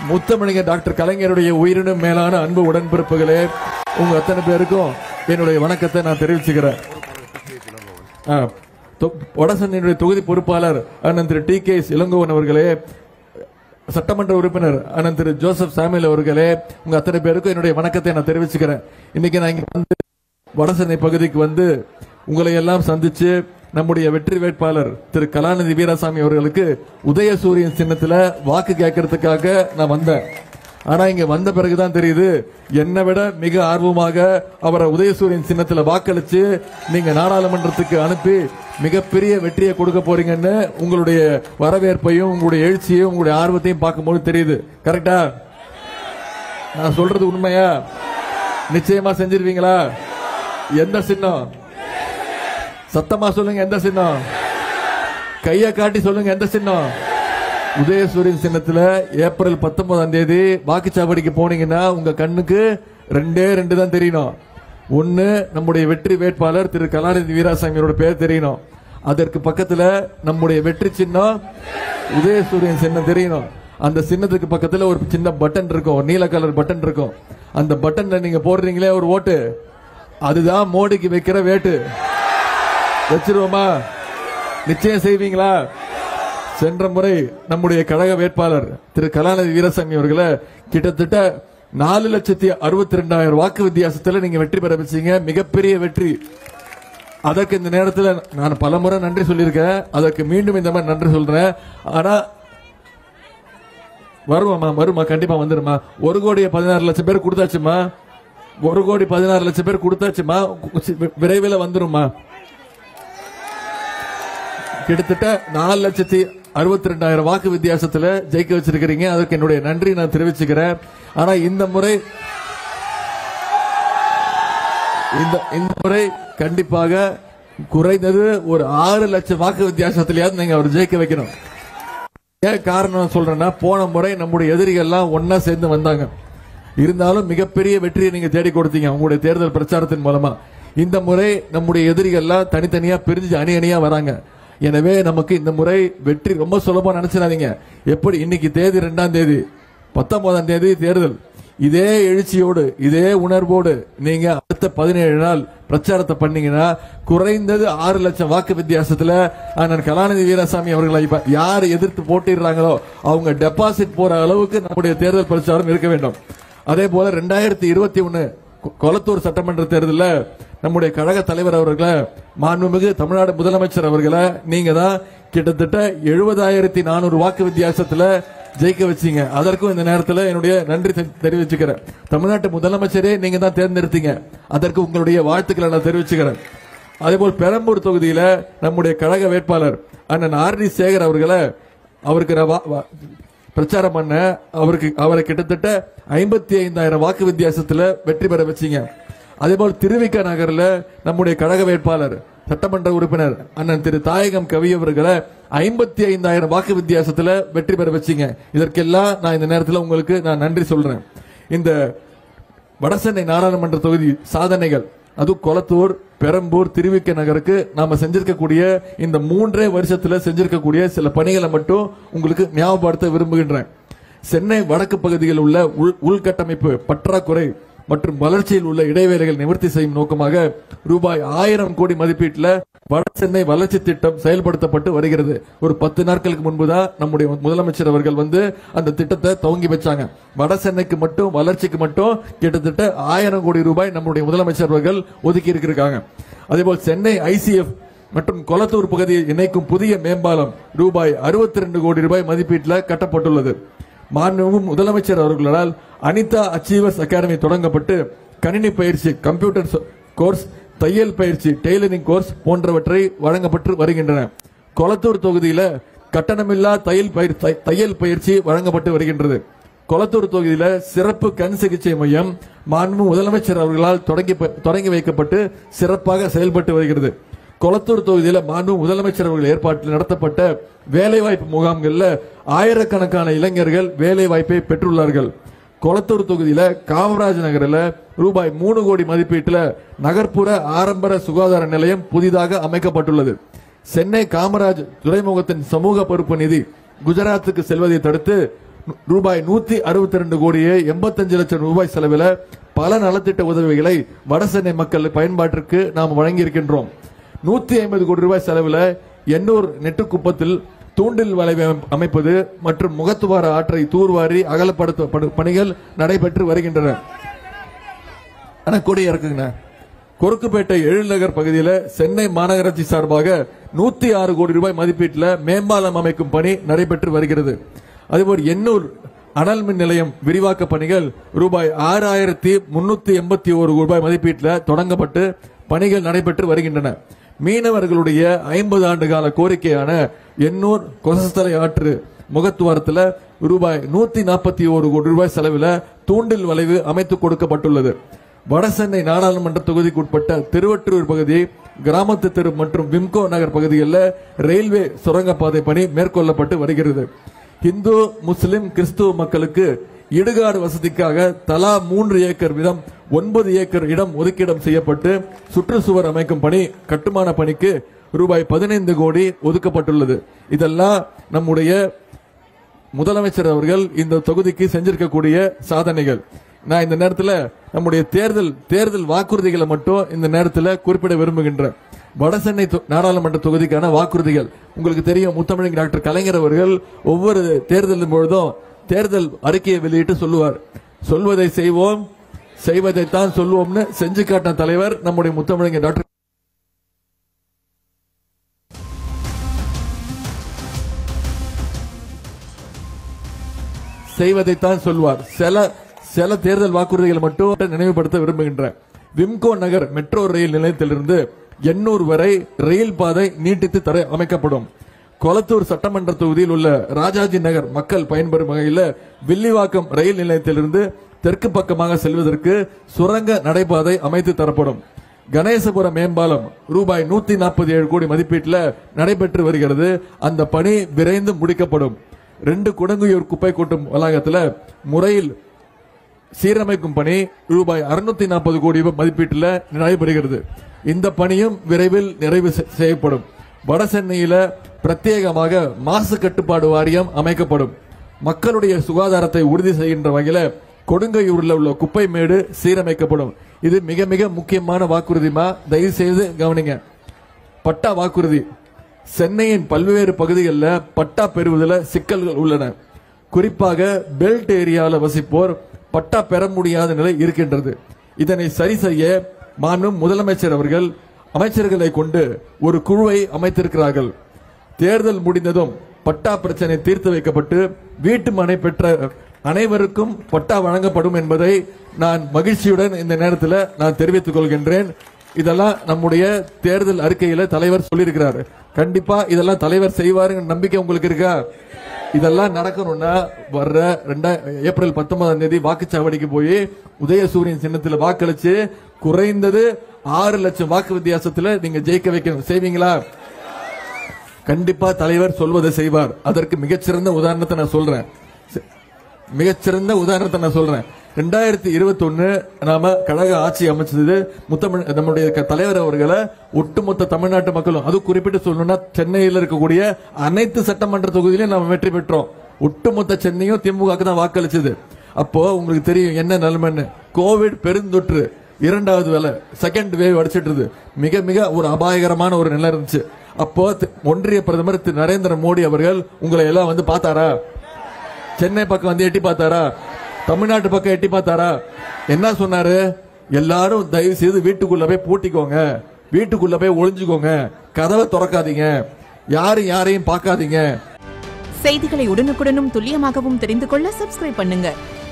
முத்தமிழங்க doctor கலைஞருடைய உயிரினும் மேலான அன்பு உடன்பிறப்புகளே உங்க அத்தனை பேருக்கும் என்னுடைய வணக்கத்தை நான் தெரிவிச்சுக்கிறேன் ஆ, தொ- வடசென்னையினுடைய தொகுதி பொறுப்பாளர் அண்ணன் திரு டி கே இளங்கோவன் அவர்களே சட்டமன்ற உறுப்பினர் அண்ணன் திரு ஜோசப் சாமுவேல் அவர்களே உங்க அத்தனை பேருக்கும் என்னுடைய வணக்கத்தை நான் தெரிவிச்சுக்கிறேன் இன்னைக்கு நான் இங்க வந்து வடசென்னை பகுதிக்கு வந்து உங்களை எல்லாம் சந்திச்சு நம்முடைய வெற்றி வேட்பாளர் திரு கலாநிதி வீராசாமி அவர்களுக்கு உதயசூரியன் சின்னத்துல வாக்கு கேட்கறதுக்காக நான் வந்தேன் ஆனா இங்க வந்த பிறகுதான் தெரியுது என்னை விட மிக ஆர்வமாக அவரை உதயசூரியன் சின்னத்துல வாக்களிச்சு நீங்க நாடாளுமன்றத்துக்கு அனுப்பி மிகப்பெரிய வெற்றியை கொடுக்க போறீங்கன்னு உங்களுடைய வரவேற்பையும் உங்களுடைய எழுச்சியையும் உங்களுடைய ஆர்வத்தையும் பார்க்கும்போது தெரியுது கரெக்டா நான் சொல்றது உண்மையா நிச்சயமா செஞ்சிருவீங்களா எந்த சின்னம் சத்தமா சொல்லுங்க எந்த சின்னம் கைய காட்டி சொல்லுங்க எந்த சின்னம் உதயசூரியன் சின்னத்துல ஏப்ரல் பத்தொன்பதாம் தேதி வாக்குச்சாவடிக்கு போனீங்கன்னா உங்க கண்ணுக்கு ரெண்டே ரெண்டு தான் தெரியணும் ஒன்னு நம்முடைய வெற்றி வேட்பாளர் திரு கலாநிதி வீராசாமியோட பேர் தெரியணும் அதற்கு பக்கத்துல நம்முடைய வெற்றி சின்னம் உதயசூரியன் சின்னம் தெரியணும் அந்த சின்னத்துக்கு பக்கத்துல ஒரு சின்ன பட்டன் இருக்கும் ஒரு நீல கலர் பட்டன் இருக்கும் அந்த பட்டன்ல நீங்க போடுறீங்களே ஒரு ஓட்டு அதுதான் மோடிக்கு வைக்கிற வேட்டு வச்சிருவோமா நிச்சயம் செய்வீங்களா சென்ற முறை நம்முடைய கழக வேட்பாளர் திரு கலாநிதி வீரசாமி அவர்களை கிட்டத்தட்ட நாலு லட்சத்தி அறுபத்தி ரெண்டாயிரம் வாக்கு வித்தியாசத்துல நீங்க வெற்றி பெற வச்சீங்க மிகப்பெரிய வெற்றி அதற்கு இந்த நேரத்தில் நான் பலமுறை நன்றி சொல்லியிருக்கேன் அதற்கு மீண்டும் இந்த மாதிரி நன்றி சொல்றேன் ஆனா வருவாமா வருமா கண்டிப்பா வந்துருமா ஒரு கோடி பதினாறு லட்சம் பேர் கொடுத்தாச்சுமா ஒரு கோடி பதினாறு லட்சம் பேர் கொடுத்தாச்சுமா விரைவில் வந்துருமா கிட்டத்தட்ட நாலு லட்சத்தி அறுபத்தி ரெண்டாயிரம் வாக்கு வித்தியாசத்துல ஜெயிக்க வச்சிருக்கிறீங்க அதற்கு என்னுடைய நன்றி நான் தெரிவிச்சுக்கிறேன் ஆனா இந்த முறை இந்த இந்த முறை கண்டிப்பாக குறைந்தது ஒரு ஆறு லட்சம் வாக்கு வித்தியாசத்திலேயாவது நீங்க அவர் ஜெயிக்க வைக்கணும் ஏன் காரணம் சொல்றேன்னா போன முறை நம்முடைய எதிரிகள்லாம் ஒன்னா சேர்ந்து வந்தாங்க இருந்தாலும் மிகப்பெரிய வெற்றியை நீங்க தேடி கொடுத்தீங்க உங்களுடைய தேர்தல் பிரச்சாரத்தின் மூலமா இந்த முறை நம்முடைய எதிரிகள்லாம் தனித்தனியா பிரிஞ்சு அணி அணியா வராங்க எனவே நமக்கு இந்த முறை வெற்றி ரொம்ப சுலபம் நினைச்சிடாதீங்க எப்படி இன்னைக்கு தேதி ரெண்டாம் தேதி பத்தொன்பதாம் தேதி தேர்தல் இதே எழுச்சியோடு இதே உணர்வோடு நீங்க அடுத்த பதினேழு நாள் பிரச்சாரத்தை பண்ணீங்கன்னா குறைந்தது ஆறு லட்சம் வாக்கு வித்தியாசத்துல அண்ணன் கலாநிதி வீரசாமி அவர்களை இப்ப யார் எதிர்த்து போட்டிடுறாங்களோ அவங்க டெபாசிட் போற அளவுக்கு நம்முடைய தேர்தல் பிரச்சாரம் இருக்க வேண்டும் அதே போல ரெண்டாயிரத்தி இருபத்தி ஒன்னு கொளத்தூர் சட்டமன்ற தேர்தலில் நம்முடைய கழக தலைவர் அவர்களை மாண்புமிகு தமிழ்நாடு முதலமைச்சர் அவர்களை நீங்க தான் கிட்டத்தட்ட எழுபதாயிரத்தி நானூறு வாக்கு வித்தியாசத்துல ஜெயிக்க வச்சீங்க அதற்கும் இந்த நேரத்தில் என்னுடைய நன்றி தெ- தெரிவிச்சுக்கிறேன் தமிழ்நாட்டு முதலமைச்சரே நீங்க தான் தேர்ந்தெடுத்தீங்க அதற்கு உங்களுடைய வாழ்த்துக்களை நான் தெரிவிச்சுக்கிறேன் அதேபோல் பெரம்பூர் தொகுதியில நம்முடைய கழக வேட்பாளர் அண்ணன் ஆர் டி சேகர் அவர்களை அவருக்கு நான் வா- வா- பிரச்சாரம் பண்ண அவருக்கு அவரை கிட்டத்தட்ட ஐம்பத்தி ஐந்தாயிரம் வாக்கு வித்தியாசத்துல வெற்றி பெற வச்சீங்க அதேபோல் திருவிக்க நகர்ல நம்முடைய கழக வேட்பாளர் சட்டமன்ற உறுப்பினர் அண்ணன் திரு தாயகம் கவி அவர்களை ஐம்பத்தி ஐந்தாயிரம் வாக்கு வித்தியாசத்துல வெற்றி பெற வச்சீங்க இதற்கெல்லாம் நான் இந்த நேரத்தில் உங்களுக்கு நான் நன்றி சொல்றேன் இந்த வடசென்னை நாடாளுமன்ற தொகுதி சாதனைகள் அதுவும் கொளத்தூர் பெரம்பூர் திருவிக்க நகருக்கு நாம செஞ்சிருக்கக்கூடிய இந்த மூன்றே வருஷத்துல செஞ்சிருக்கக்கூடிய சில பணிகளை மட்டும் உங்களுக்கு ஞாபகப்படுத்த விரும்புகின்றேன் சென்னை வடக்கு பகுதியில் உள்ள உள் உள்கட்டமைப்பு பற்றாக்குறை மற்றும் வளர்ச்சியில் உள்ள இடைவேளைகள் நிவர்த்தி செய்யும் நோக்கமாக ரூபாய் ஆயிரம் கோடி மதிப்பீட்டில் வட சென்னை வளர்ச்சி திட்டம் செயல்படுத்தப்பட்டு வருகிறது ஒரு பத்து நாட்களுக்கு முன்புதான் நம்முடைய முதலமைச்சர் அவர்கள் வந்து அந்த திட்டத்தை துவங்கி வச்சாங்க வட சென்னைக்கு மட்டும் வளர்ச்சிக்கு மட்டும் கிட்டத்தட்ட ஆயிரம் கோடி ரூபாய் நம்முடைய முதலமைச்சர் அவர்கள் ஒதுக்கி இருக்காங்க அதேபோல் சென்னை ஐசிஎஃப் மற்றும் கொளத்தூர் பகுதியை இணைக்கும் புதிய மேம்பாலம் ரூபாய் அறுபத்தி ரெண்டு கோடி ரூபாய் மதிப்பீட்டில் கட்டப்பட்டுள்ளது மாண்புமிகு முதலமைச்சர் அவர்களால் அனிதா அச்சீவர்ஸ் அகாடமி தொடங்கப்பட்டு கணினி பயிற்சி கம்ப்யூட்டர் சொ- கோர்ஸ் தையல் பயிற்சி டெய்லரிங் கோர்ஸ் போன்றவற்றை வழங்கப்பட்டு வருகின்றன கொளத்தூர் தொகுதியில கட்டணமில்லா தையல் பயிர் தை- தையல் பயிற்சி வழங்கப்பட்டு வருகின்றது கொளத்தூர் தொகுதியில சிறப்பு கண் சிகிச்சை மையம் மாண்பு முதலமைச்சர் அவர்களால் தொடங்கி ப- தொடங்கி வைக்கப்பட்டு சிறப்பாக செயல்பட்டு வருகிறது கொளத்தூர் தொகுதியில மாண்பு முதலமைச்சர் அவர்கள் ஏற்பாட்டில் நடத்தப்பட்ட வேலைவாய்ப்பு முகாம்கள்ல ஆயிரக்கணக்கான இளைஞர்கள் வேலை வாய்ப்பை பெற்றுள்ளார்கள் கொளத்தூர் தொகுதியில காமராஜ் நகரில் ரூபாய் மூணு கோடி மதிப்பீட்டில் நகர்ப்புற ஆரம்பர சுகாதார நிலையம் புதிதாக அமைக்கப்பட்டுள்ளது சென்னை காமராஜ் துறைமுகத்தின் சமூக பொறுப்பு நிதி குஜராத்துக்கு செல்வதை தடுத்து ரூபாய் நூத்தி அறுபத்தி ரெண்டு கோடியே எண்பத்தஞ்சு லட்சம் ரூபாய் செலவில் பல நலத்திட்ட உதவிகளை வடசென்னை மக்கள் பயன்பாட்டிற்கு நாம் வழங்கியிருக்கின்றோம் நூத்தி ஐம்பது கோடி ரூபாய் செலவில் எண்ணூர் நெட்டுக்குப்பத்தில் தூண்டில் வளைவு அமைப்பது மற்றும் முகத்துவார ஆற்றை தூர்வாரி அகலப்படுத்த பணிகள் நடைபெற்று வருகின்றன ஆனா கொடி இறக்குங்கண்ணா கொருக்குப்பேட்டை எழில்நகர் பகுதியில் சென்னை மாநகராட்சி சார்பாக நூத்தி ஆறு கோடி ரூபாய் மதிப்பீட்டில் மேம்பாலம் அமைக்கும் பணி நடைபெற்று வருகிறது அதுபோல் எண்ணூர் அனல் மின் நிலையம் விரிவாக்க பணிகள் ரூபாய் ஆறாயிரத்தி முன்னூத்தி எண்பத்தி ஒரு ரூபாய் மதிப்பீட்டில் தொடங்கப்பட்டு பணிகள் நடைபெற்று வருகின்றன மீனவர்களுடைய ஐம்பது ஆண்டு கால கோரிக்கையான எண்ணூர் கொசஸ்தலை ஆற்று முகத்துவாரத்தில் ரூபாய் நூத்தி நாற்பத்தி ஒரு கோடி ரூபாய் செலவில் தூண்டில் வளைவு அமைத்து கொடுக்கப்பட்டுள்ளது வடசென்னை நாடாளுமன்ற தொகுதிக்கு உட்பட்ட திருவற்றூர் பகுதி கிராமத்து தெரு மற்றும் விம்கோ நகர் பகுதிகளில் ரயில்வே சுரங்கப்பாதை பணி மேற்கொள்ளப்பட்டு வருகிறது இந்து முஸ்லிம் கிறிஸ்துவ மக்களுக்கு இடுகாடு வசதிக்காக தலா மூன்று ஏக்கர் வீதம் ஒன்பது ஏக்கர் இடம் ஒதுக்கீடம் செய்யப்பட்டு சுற்றுச்சுவர் அமைக்கும் பணி கட்டுமான பணிக்கு ரூபாய் பதினைந்து கோடி ஒதுக்கப்பட்டுள்ளது இதெல்லாம் நம்முடைய முதலமைச்சர் அவர்கள் இந்த தொகுதிக்கு செஞ்சிருக்கக்கூடிய சாதனைகள் நான் இந்த நேரத்தில் நம்முடைய தேர்தல் தேர்தல் வாக்குறுதிகளை மட்டும் இந்த நேரத்தில் குறிப்பிட விரும்புகின்றேன் வடசென்னை தொ- நாடாளுமன்ற தொகுதிக்கான வாக்குறுதிகள் உங்களுக்கு தெரியும் முத்தமிழ் டாக்டர் கலைஞர் அவர்கள் ஒவ்வொரு தேர்தலின் பொழுதும் தேர்தல் அறிக்கையை வெளியிட்டு சொல்லுவார் சொல்வதை செய்வோம் செய்வதைத்தான் சொல்லுவோம்னு செஞ்சு காட்டின தலைவர் நம்முடைய முத்தமிழங்க டாக்டர் செய்வதைத்தான் சொல்வார் சில சில தேர்தல் வாக்குறுதிகள் மட்டும் நினைவுபடுத்த விரும்புகின்றேன் விம்கோ நகர் மெட்ரோ ரயில் நிலையத்திலிருந்து எண்ணூர் வரை ரயில் பாதை நீட்டித்து தர அமைக்கப்படும் கொளத்தூர் சட்டமன்ற தொகுதியில் உள்ள ராஜாஜி நகர் மக்கள் பயன்பெறும் வகையில் வில்லிவாக்கம் ரயில் நிலையத்திலிருந்து தெற்கு பக்கமாக செல்வதற்கு சுரங்க நடைபாதை அமைத்து தரப்படும் கணேசபுரம் மேம்பாலம் ரூபாய் நூத்தி நாற்பத்தி ஏழு கோடி மதிப்பீட்டில் நடைபெற்று வருகிறது அந்த பணி விரைந்து முடிக்கப்படும் ரெண்டு குடங்குயூர் குப்பை கூட்டும் வளாகத்தில் முறையில் சீரமைக்கும் பணி ரூபாய் அறுநூத்தி நாற்பது கோடி ரூபாய் மதிப்பீட்டில் நடைபெறுகிறது இந்த பணியும் விரைவில் நிறைவு செ- செய்யப்படும் வடசென்னையில பிரத்யேகமாக மாசு கட்டுப்பாடு வாரியம் அமைக்கப்படும் மக்களுடைய சுகாதாரத்தை உறுதி செய்கின்ற வகையில கொடுங்கையூரில் உள்ள குப்பை மேடு சீரமைக்கப்படும் இது மிக மிக முக்கியமான வாக்குறுதிமா தயவு செய்து கவனிங்க பட்டா வாக்குறுதி சென்னையின் பல்வேறு பகுதிகளில் பட்டா பெறுவதில் சிக்கல்கள் உள்ளன குறிப்பாக பெல்ட் ஏரியாவில் வசிப்போர் பட்டா பெற முடியாத நிலை இருக்கின்றது இதனை சரி செய்ய மாண்பும் முதலமைச்சர் அவர்கள் அமைச்சர்களை கொண்டு ஒரு குழுவை அமைத்திருக்கிறார்கள் தேர்தல் முடிந்ததும் பட்டா பிரச்சனை தீர்த்து வைக்கப்பட்டு வீட்டு மனை பெற்ற அனைவருக்கும் பட்டா வழங்கப்படும் என்பதை நான் மகிழ்ச்சியுடன் இந்த நேரத்தில் நான் தெரிவித்துக் கொள்கின்றேன் இதெல்லாம் நம்முடைய தேர்தல் அறிக்கையில தலைவர் சொல்லியிருக்கிறாரு கண்டிப்பா இதெல்லாம் தலைவர் செய்வாருங்கிற நம்பிக்கை உங்களுக்கு இருக்கா இதெல்லாம் நடக்கணும்னா வர்ற ரெண்டா ஏப்ரல் பத்தொன்பதாம் தேதி வாக்குச்சாவடிக்கு போய் உதயசூரியன் சின்னத்தில் வாக்களிச்சு குறைந்தது ஆறு லட்சம் வாக்கு வித்தியாசத்துல நீங்க ஜெயிக்க வைக்கணும் செய்வீங்களா கண்டிப்பா தலைவர் சொல்வதை செய்வார் அதற்கு மிகச்சிறந்த உதாரணத்தை நான் சொல்றேன் ச- மிகச்சிறந்த உதாரணத்தை நான் சொல்றேன் ரெண்டாயிரத்தி இருபத்தி ஒன்னு நாம கழக ஆட்சி அமைச்சது முத்தமிழ் நம்முடைய க- தலைவர் அவர்களை ஒட்டுமொத்த தமிழ்நாட்டு மக்களும் அது குறிப்பிட்டு சொல்லணும்னா சென்னையில் இருக்கக்கூடிய அனைத்து சட்டமன்ற தொகுதியிலும் நாம வெற்றி பெற்றோம் ஒட்டுமொத்த சென்னையும் திமுகவுக்கு தான் வாக்களிச்சது அப்போ உங்களுக்கு தெரியும் என்ன நிலைமைன்னு கோவிட் பெருந்தொற்று இரண்டாவது வேலை செகண்ட் வேவ் அடிச்சிட்டு மிக மிக ஒரு அபாயகரமான ஒரு நிலை இருந்துச்சு அப்போ தி- ஒன்றிய பிரதமர் திரு நரேந்திர மோடி அவர்கள் உங்களை எல்லாம் வந்து பார்த்தாரா சென்னை பக்கம் வந்து எட்டி பார்த்தாரா தமிழ்நாட்டு பக்கம் எட்டி பார்த்தாரா என்ன சொன்னாரு எல்லாரும் தயவு செய்து வீட்டுக்குள்ள போய் பூட்டிக்கோங்க வீட்டுக்குள்ள போய் ஒளிஞ்சுக்கோங்க கதவை திறக்காதீங்க யாரும் யாரையும் பார்க்காதீங்க செய்திகளை உடனுக்குடனும் துல்லியமாகவும் தெரிந்து கொள்ள சப்ஸ்கிரைப் பண்ணுங்க